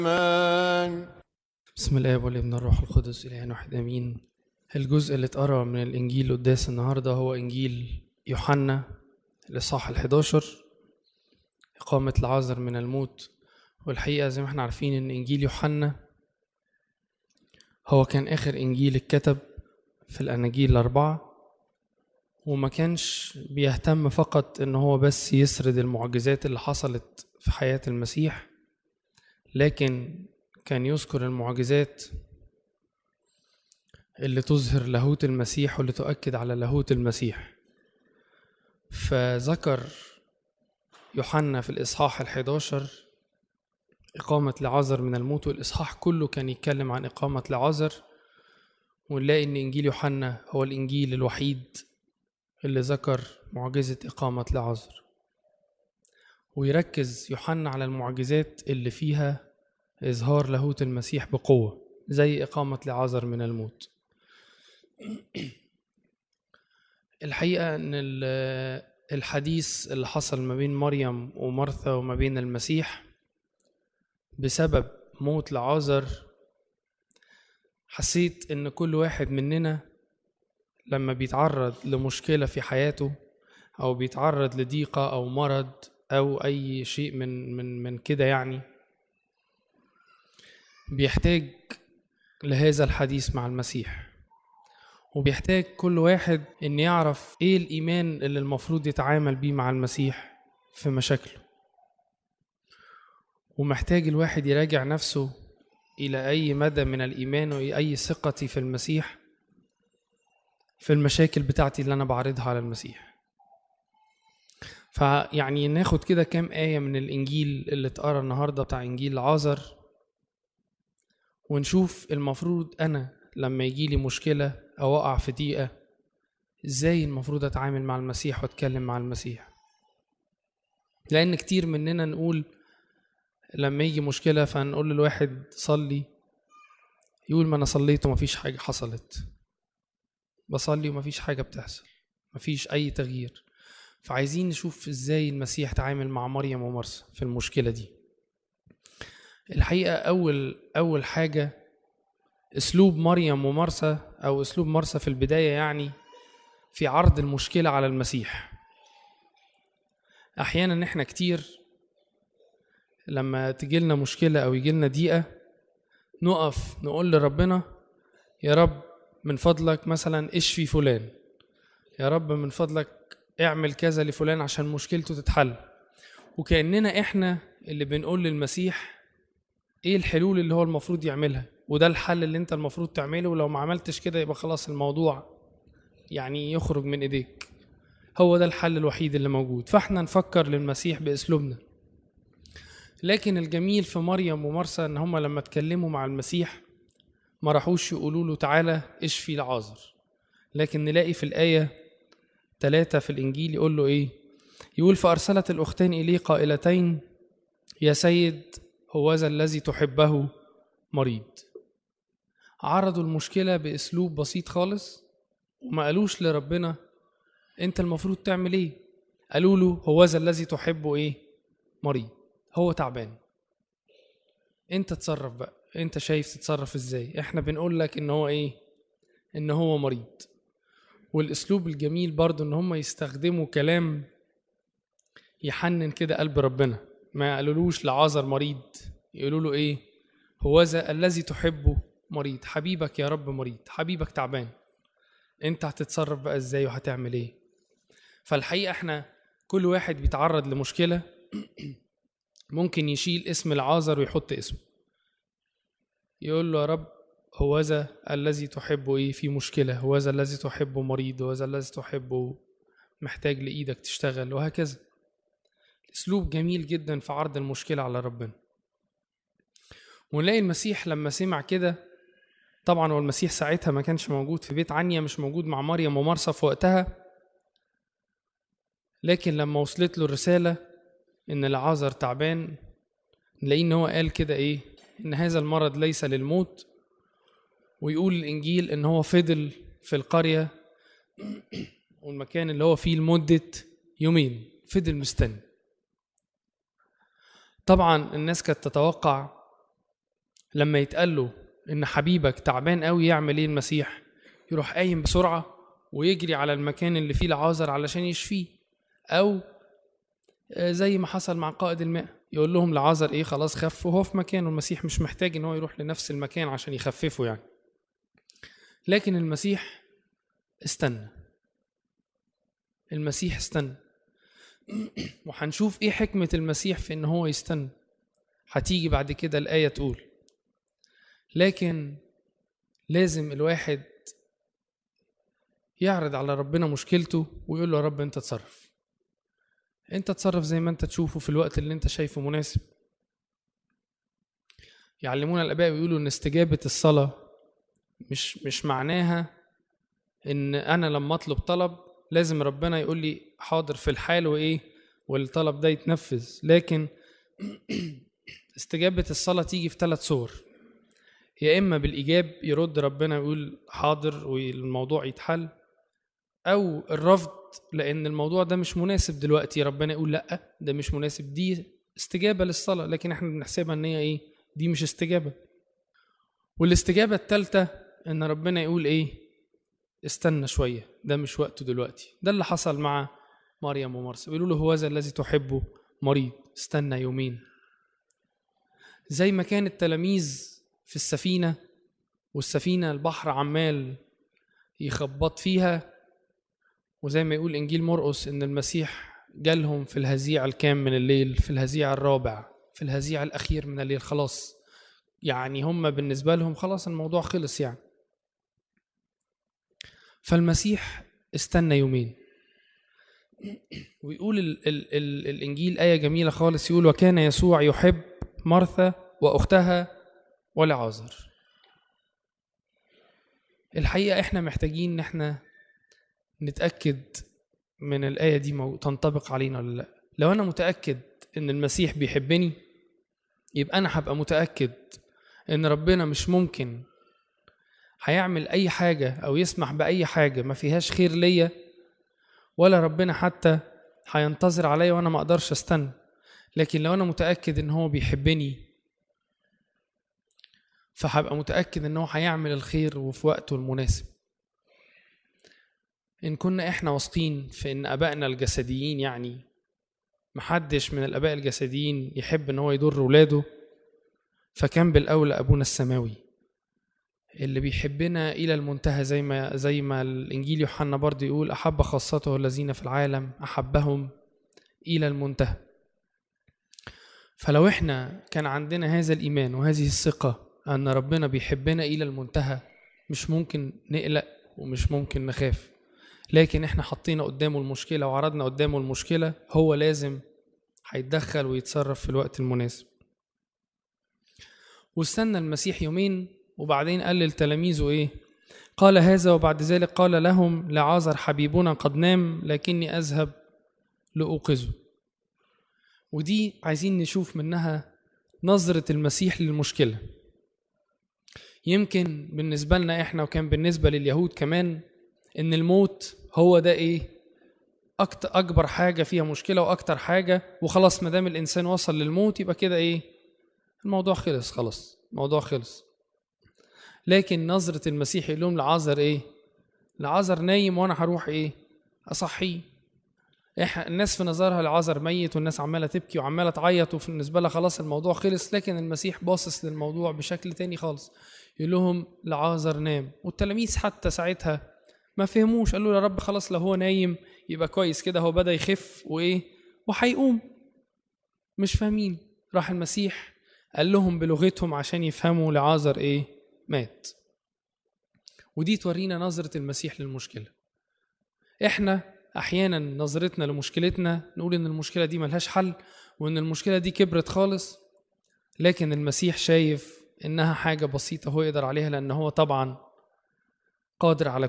من بسم الله والابن الروح القدس إله واحد امين الجزء اللي اتقرا من الانجيل قداس النهارده هو انجيل يوحنا الاصحاح ال11 اقامه العازر من الموت والحقيقه زي ما احنا عارفين ان انجيل يوحنا هو كان اخر انجيل اتكتب في الاناجيل الاربعه وما كانش بيهتم فقط ان هو بس يسرد المعجزات اللي حصلت في حياه المسيح لكن كان يذكر المعجزات اللي تظهر لاهوت المسيح واللي تؤكد على لاهوت المسيح فذكر يوحنا في الإصحاح الحداشر إقامة لعازر من الموت والإصحاح كله كان يتكلم عن إقامة لعازر ونلاقي إن إنجيل يوحنا هو الإنجيل الوحيد اللي ذكر معجزة إقامة لعازر ويركز يوحنا على المعجزات اللي فيها إظهار لاهوت المسيح بقوة زي إقامة لعازر من الموت الحقيقة إن ال- الحديث اللي حصل ما بين مريم ومرثا وما بين المسيح بسبب موت لعازر حسيت إن كل واحد مننا لما بيتعرض لمشكلة في حياته أو بيتعرض لضيقة أو مرض أو أي شيء من من من كده يعني بيحتاج لهذا الحديث مع المسيح وبيحتاج كل واحد ان يعرف ايه الايمان اللي المفروض يتعامل بيه مع المسيح في مشاكله ومحتاج الواحد يراجع نفسه الى اي مدى من الايمان واي ثقتي في المسيح في المشاكل بتاعتي اللي انا بعرضها على المسيح فيعني ناخد كده كام آية من الإنجيل اللي اتقرا النهاردة بتاع إنجيل عازر ونشوف المفروض انا لما يجيلي مشكله او اقع في ضيقه ازاي المفروض اتعامل مع المسيح واتكلم مع المسيح لان كتير مننا نقول لما يجي مشكله فنقول للواحد صلي يقول ما انا صليت ومفيش حاجه حصلت بصلي ومفيش حاجه بتحصل مفيش اي تغيير فعايزين نشوف ازاي المسيح تعامل مع مريم ومرسى في المشكله دي الحقيقة أول أول حاجة أسلوب مريم ومرسى أو أسلوب مرسى في البداية يعني في عرض المشكلة على المسيح أحيانا إحنا كتير لما تجيلنا مشكلة أو يجيلنا ضيقة نقف نقول لربنا يا رب من فضلك مثلا اشفي فلان يا رب من فضلك اعمل كذا لفلان عشان مشكلته تتحل وكأننا إحنا اللي بنقول للمسيح ايه الحلول اللي هو المفروض يعملها وده الحل اللي انت المفروض تعمله ولو ما عملتش كده يبقى خلاص الموضوع يعني يخرج من ايديك هو ده الحل الوحيد اللي موجود فاحنا نفكر للمسيح باسلوبنا لكن الجميل في مريم ومرسى ان هما لما اتكلموا مع المسيح ما راحوش يقولوا له تعالى اشفي لعازر لكن نلاقي في الآية ثلاثة في الإنجيل يقول له إيه يقول فأرسلت الأختان إليه قائلتين يا سيد هوذا الذي تحبه مريض عرضوا المشكلة بأسلوب بسيط خالص وما قالوش لربنا أنت المفروض تعمل إيه قالوا له هوذا الذي تحبه إيه مريض هو تعبان أنت تصرف بقى أنت شايف تتصرف إزاي إحنا بنقول لك إن هو إيه إن هو مريض والأسلوب الجميل برضو إن هم يستخدموا كلام يحنن كده قلب ربنا ما قالولوش لعازر مريض يقولوا له ايه هوذا الذي تحبه مريض حبيبك يا رب مريض حبيبك تعبان انت هتتصرف بقى ازاي وهتعمل ايه فالحقيقه احنا كل واحد بيتعرض لمشكله ممكن يشيل اسم العازر ويحط اسمه يقول له يا رب هوذا الذي تحبه ايه في مشكله هوذا الذي تحبه مريض هوذا الذي تحبه محتاج لايدك تشتغل وهكذا اسلوب جميل جدا في عرض المشكله على ربنا ونلاقي المسيح لما سمع كده طبعا هو المسيح ساعتها ما كانش موجود في بيت عنيا مش موجود مع مريم ومرسى في وقتها لكن لما وصلت له الرسالة إن العازر تعبان نلاقيه إن هو قال كده إيه إن هذا المرض ليس للموت ويقول الإنجيل إن هو فضل في القرية والمكان اللي هو فيه لمدة يومين فضل مستني طبعا الناس كانت تتوقع لما يتقال له ان حبيبك تعبان قوي يعمل ايه المسيح يروح قايم بسرعه ويجري على المكان اللي فيه العازر علشان يشفيه او آه، زي ما حصل مع قائد الماء يقول لهم لعازر ايه خلاص خف وهو في مكانه المسيح مش محتاج ان هو يروح لنفس المكان عشان يخففه يعني لكن المسيح استنى المسيح استنى وهنشوف ايه حكمة المسيح في ان هو يستنى هتيجي بعد كده الآية تقول لكن لازم الواحد يعرض على ربنا مشكلته ويقول له يا رب انت تصرف انت تصرف زي ما انت تشوفه في الوقت اللي انت شايفه مناسب يعلمونا الاباء ويقولوا ان استجابه الصلاه مش مش معناها ان انا لما اطلب طلب لازم ربنا يقول لي حاضر في الحال وايه والطلب ده يتنفذ لكن استجابه الصلاه تيجي في ثلاث صور يا اما بالايجاب يرد ربنا يقول حاضر والموضوع يتحل او الرفض لان الموضوع ده مش مناسب دلوقتي ربنا يقول لا ده مش مناسب دي استجابه للصلاه لكن احنا بنحسبها ان هي ايه دي مش استجابه والاستجابه الثالثه ان ربنا يقول ايه استنى شويه ده مش وقته دلوقتي ده اللي حصل مع مريم ومرسى بيقولوا له هو ذا الذي تحبه مريض استنى يومين زي ما كان التلاميذ في السفينه والسفينه البحر عمال يخبط فيها وزي ما يقول انجيل مرقس ان المسيح جالهم في الهزيع الكام من الليل في الهزيع الرابع في الهزيع الاخير من الليل خلاص يعني هم بالنسبه لهم خلاص الموضوع خلص يعني فالمسيح استنى يومين ويقول ال ال ال الانجيل ايه جميله خالص يقول وكان يسوع يحب مرثا واختها ولعازر الحقيقه احنا محتاجين ان احنا نتاكد من الايه دي مو- تنطبق علينا ولا لا لو انا متاكد ان المسيح بيحبني يبقى انا هبقى متاكد ان ربنا مش ممكن هيعمل اي حاجه او يسمح باي حاجه ما فيهاش خير ليا ولا ربنا حتى هينتظر عليا وانا ما اقدرش استنى لكن لو انا متاكد ان هو بيحبني فهبقى متاكد ان هو هيعمل الخير وفي وقته المناسب ان كنا احنا واثقين في ان ابائنا الجسديين يعني محدش من الاباء الجسديين يحب ان هو يضر ولاده فكان بالاولى ابونا السماوي اللي بيحبنا الى المنتهى زي ما زي ما الانجيل يوحنا برضه يقول احب خاصته الذين في العالم احبهم الى المنتهى فلو احنا كان عندنا هذا الايمان وهذه الثقه ان ربنا بيحبنا الى المنتهى مش ممكن نقلق ومش ممكن نخاف لكن احنا حطينا قدامه المشكله وعرضنا قدامه المشكله هو لازم هيتدخل ويتصرف في الوقت المناسب واستنى المسيح يومين وبعدين قال لتلاميذه ايه قال هذا وبعد ذلك قال لهم لعازر حبيبنا قد نام لكني اذهب لاوقظه ودي عايزين نشوف منها نظرة المسيح للمشكلة يمكن بالنسبة لنا احنا وكان بالنسبة لليهود كمان ان الموت هو ده ايه أكتر اكبر حاجة فيها مشكلة واكتر حاجة وخلاص ما دام الانسان وصل للموت يبقى كده ايه الموضوع خلص خلاص الموضوع خلص لكن نظرة المسيح يقول لهم لعازر ايه لعازر نايم وانا هروح ايه اصحيه إح الناس في نظرها لعازر ميت والناس عماله تبكي وعماله تعيط وبالنسبه لها خلاص الموضوع خلص لكن المسيح باصص للموضوع بشكل تاني خالص يقول لهم لعازر نام والتلاميذ حتى ساعتها ما فهموش قالوا يا رب خلاص لو هو نايم يبقى كويس كده هو بدا يخف وايه وهيقوم مش فاهمين راح المسيح قال لهم بلغتهم عشان يفهموا لعازر ايه مات ودي تورينا نظرة المسيح للمشكلة احنا احيانا نظرتنا لمشكلتنا نقول ان المشكلة دي ملهاش حل وان المشكلة دي كبرت خالص لكن المسيح شايف انها حاجة بسيطة هو يقدر عليها لان هو طبعا قادر على